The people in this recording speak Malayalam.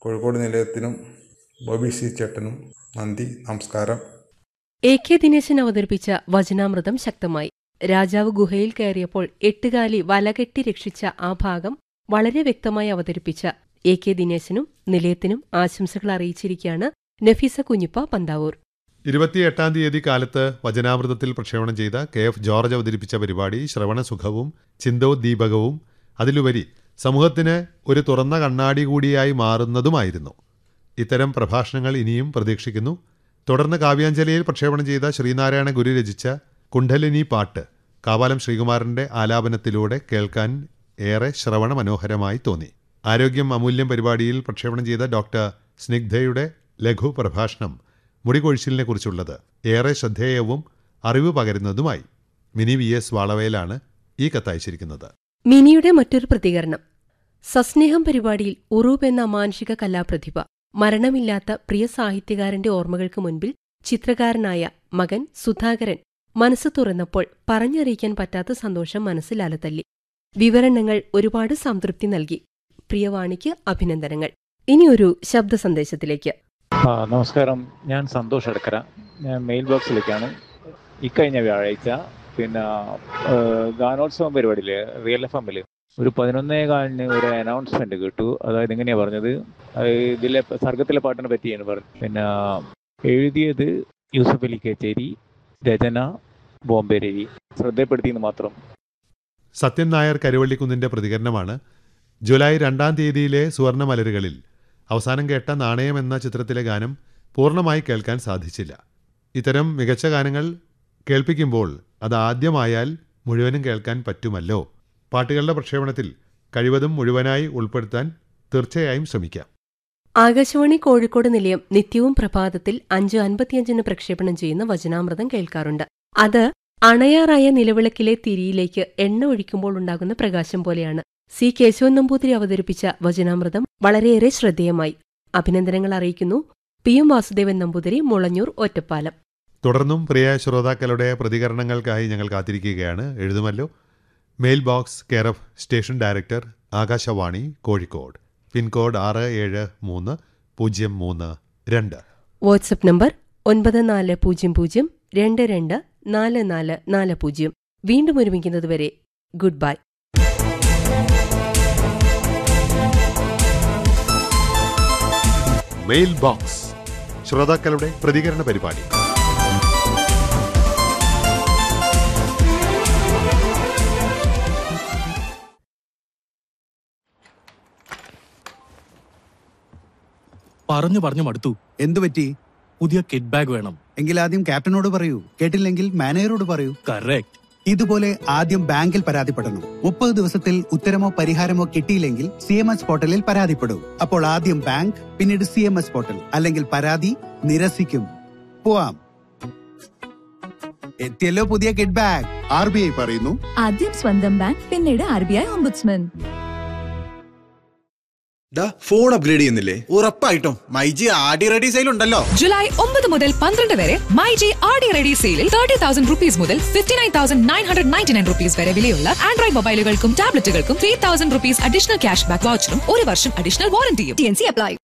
കോഴിക്കോട് നിലയത്തിനും ബോബി സി ചേട്ടനും നന്ദി നമസ്കാരം എ കെ ദിനേശൻ അവതരിപ്പിച്ച വചനാമൃതം ശക്തമായി രാജാവ് ഗുഹയിൽ കയറിയപ്പോൾ എട്ടുകാലി വലകെട്ടി രക്ഷിച്ച ആ ഭാഗം വളരെ വ്യക്തമായി അവതരിപ്പിച്ച എ കെ ദിനേശനും നിലയത്തിനും ആശംസകൾ അറിയിച്ചിരിക്കുകയാണ് നഫീസ കുഞ്ഞിപ്പ പന്താവൂർ ഇരുപത്തിയെട്ടാം തീയതി കാലത്ത് വചനാമൃതത്തിൽ പ്രക്ഷേപണം ചെയ്ത കെ എഫ് ജോർജ് അവതരിപ്പിച്ച പരിപാടി ശ്രവണസുഖവും ചിന്തോദ്ദീപകവും അതിലുപരി സമൂഹത്തിന് ഒരു തുറന്ന കണ്ണാടി കൂടിയായി മാറുന്നതുമായിരുന്നു ഇത്തരം പ്രഭാഷണങ്ങൾ ഇനിയും പ്രതീക്ഷിക്കുന്നു തുടർന്ന് കാവ്യാഞ്ജലിയിൽ പ്രക്ഷേപണം ചെയ്ത ശ്രീനാരായണ ഗുരു രചിച്ച കുണ്ഡലിനി പാട്ട് കാവാലം ശ്രീകുമാരന്റെ ആലാപനത്തിലൂടെ കേൾക്കാൻ ഏറെ ശ്രവണ മനോഹരമായി തോന്നി ആരോഗ്യം അമൂല്യം പരിപാടിയിൽ പ്രക്ഷേപണം ചെയ്ത ഡോക്ടർ സ്നിഗ്ധയുടെ ലഘു പ്രഭാഷണം മുടികൊഴിച്ചിലിനെ കുറിച്ചുള്ളത് ഏറെ ശ്രദ്ധേയവും അറിവ് പകരുന്നതുമായി മിനി വി എസ് വാളവയിലാണ് ഈ കത്തയച്ചിരിക്കുന്നത് മിനിയുടെ മറ്റൊരു പ്രതികരണം സസ്നേഹം പരിപാടിയിൽ ഉറൂബ് എന്ന അമാനുഷിക കലാപ്രതിഭ മരണമില്ലാത്ത പ്രിയ സാഹിത്യകാരന്റെ ഓർമ്മകൾക്ക് മുൻപിൽ ചിത്രകാരനായ മകൻ സുധാകരൻ മനസ്സ് തുറന്നപ്പോൾ പറഞ്ഞറിയിക്കാൻ പറ്റാത്ത സന്തോഷം മനസ്സിൽ അലതല്ലി വിവരണങ്ങൾ ഒരുപാട് സംതൃപ്തി നൽകി പ്രിയവാണിക്ക് അഭിനന്ദനങ്ങൾ ഇനിയൊരു ശബ്ദ സന്ദേശത്തിലേക്ക് ആ നമസ്കാരം ഞാൻ സന്തോഷ് എടക്കര ഞാൻ മെയിൽ ബോക്സിലേക്കാണ് ഇക്കഴിഞ്ഞ വ്യാഴാഴ്ച പിന്നെ ഏഹ്, ഗാനോത്സവം പരിപാടിയിൽ റിയൽ എഫ് എമ്മിൽ ഒരു പതിനൊന്നേ കാലിന് ഒരു അനൗൺസ്മെന്റ് കേട്ടു അതായത് എങ്ങനെയാ പറഞ്ഞത് അത് ഇതിലെ സർഗത്തിലെ പാട്ടിനെ പറ്റിയാണ് പറഞ്ഞത് പിന്നെ എഴുതിയത് യൂസഫ് അലി കേച്ചേരി രചന ബോംബെ രവി ശ്രദ്ധപ്പെടുത്തിയെന്ന് മാത്രം സത്യൻ നായർ കരുവള്ളിക്കുന്നിന്റെ പ്രതികരണമാണ് ജൂലൈ രണ്ടാം തീയതിയിലെ സുവർണ മലരുകളിൽ അവസാനം കേട്ട നാണയം എന്ന ചിത്രത്തിലെ ഗാനം പൂർണ്ണമായി കേൾക്കാൻ സാധിച്ചില്ല ഇത്തരം മികച്ച ഗാനങ്ങൾ കേൾപ്പിക്കുമ്പോൾ അത് ആദ്യമായാൽ മുഴുവനും കേൾക്കാൻ പറ്റുമല്ലോ പാട്ടുകളുടെ പ്രക്ഷേപണത്തിൽ കഴിവതും മുഴുവനായി ഉൾപ്പെടുത്താൻ തീർച്ചയായും ശ്രമിക്കാം ആകാശവാണി കോഴിക്കോട് നിലയം നിത്യവും പ്രഭാതത്തിൽ അഞ്ച് അൻപത്തിയഞ്ചിന് പ്രക്ഷേപണം ചെയ്യുന്ന വചനാമൃതം കേൾക്കാറുണ്ട് അത് അണയാറായ നിലവിളക്കിലെ തിരിയിലേക്ക് എണ്ണ ഒഴിക്കുമ്പോൾ ഉണ്ടാകുന്ന പ്രകാശം പോലെയാണ് സി കേശവൻ നമ്പൂതിരി അവതരിപ്പിച്ച വചനാമൃതം വളരെയേറെ ശ്രദ്ധേയമായി അഭിനന്ദനങ്ങൾ അറിയിക്കുന്നു പി എം വാസുദേവൻ നമ്പൂതിരി മുളഞ്ഞൂർ ഒറ്റപ്പാലം തുടർന്നും പ്രിയ ശ്രോതാക്കളുടെ പ്രതികരണങ്ങൾക്കായി ഞങ്ങൾ കാത്തിരിക്കുകയാണ് എഴുതുമല്ലോ mail box care of station director Akashvani Kozhikode pincode ആറ് ഏഴ് മൂന്ന് പൂജ്യം മൂന്ന് രണ്ട് വാട്സപ്പ് നമ്പർ ഒൻപത് നാല് പൂജ്യം പൂജ്യം രണ്ട് രണ്ട് നാല് നാല് നാല് പൂജ്യം വീണ്ടും ഒരുമിക്കുന്നതുവരെ ഗുഡ് ബൈ മെയിൽ ബോക്സ് ശ്രോതാക്കളുടെ പ്രതികരണ പരിപാടി പറഞ്ഞു പറഞ്ഞു മടുത്തു എന്തു പറ്റി പുതിയ കിഡ് ബാഗ് വേണം എങ്കിൽ ആദ്യം ക്യാപ്റ്റനോട് പറയൂ കേട്ടില്ലെങ്കിൽ മാനേജറോട് പറയൂ കറക്റ്റ് ഇതുപോലെ ആദ്യം ബാങ്കിൽ പരാതിപ്പെടണം മുപ്പത് ദിവസത്തിൽ ഉത്തരമോ പരിഹാരമോ കിട്ടിയില്ലെങ്കിൽ സി എം എസ് പോർട്ടലിൽ പരാതിപ്പെടൂ അപ്പോൾ ആദ്യം ബാങ്ക് പിന്നീട് സി എം എസ് പോർട്ടൽ അല്ലെങ്കിൽ പരാതി നിരസിക്കും പോവാം എത്തിയല്ലോ പുതിയ kid bag R B I പറയുന്നു ആദ്യം സ്വന്തം ബാങ്ക് പിന്നീട് ആർ ബി ഐ ഓംബുഡ്സ്മാൻ ഡാ ഫോൺ അപ്ഗ്രേഡ് ചെയ്യുന്നില്ലേ ഉറപ്പായിട്ടും മൈജി ആടി റെഡി സെയിൽ ഉണ്ടല്ലോ ജൂലൈ ഒമ്പത് മുതൽ പന്ത്രണ്ട് വരെ myG R D ready സെയിലിൽ തേർട്ടി തൗസൻഡ് റുപ്പീസ് മുതൽ fifty nine thousand nine hundred ninety nine rupees വരെ വിലയുള്ള ആൻഡ്രോയിഡ് മൊബൈലുകൾക്കും ടാബ്ലറ്റുകൾക്കും three thousand rupees additional cash back വൗച്ചറും ഒരു വർഷം അഡീഷണൽ വാറന്റിയും ടി എൻ സി അപ്ലൈ